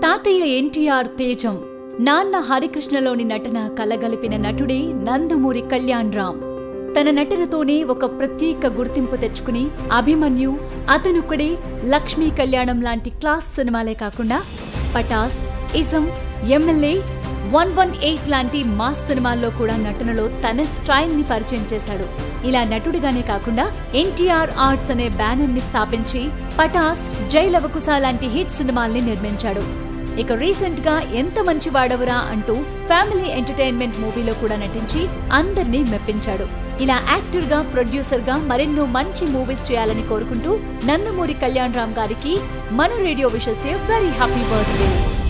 తాతయ్య ఎన్టీఆర్ తేజం నాన్న హరికృష్ణలోని నటన కలగలిపిన నటుడే నందమూరి కళ్యాణ్ రామ్ తన నటనతోనే ఒక ప్రత్యేక గుర్తింపు తెచ్చుకుని అభిమన్యు అతనుక్కడే లక్ష్మీ కళ్యాణం లాంటి క్లాస్ సినిమాలే కాకుండా Pataas Ism MLA one one eight లాంటి మాస్ సినిమాల్లో కూడా నటనలో తన స్టైల్ ని పరిచయం చేశాడు ఇలా నటుడిగానే కాకుండా ఎన్టీఆర్ ఆర్ట్స్ అనే బ్యానర్ ని స్థాపించి పటాస్ జై లవకుశ లాంటి హిట్ సినిమాల్ని నిర్మించాడు ఇక రీసెంట్ గా ఎంత మంచి వాడవురా అంటూ ఫ్యామిలీ ఎంటర్టైన్మెంట్ మూవీలో కూడా నటించి అందర్నీ మెప్పించాడు ఇలా యాక్టర్ గా ప్రొడ్యూసర్ గా మరెన్నో మంచి మూవీస్ చేయాలని కోరుకుంటూ నందమూరి కళ్యాణ్ రామ్ గారికి మన radio wishes very happy birthday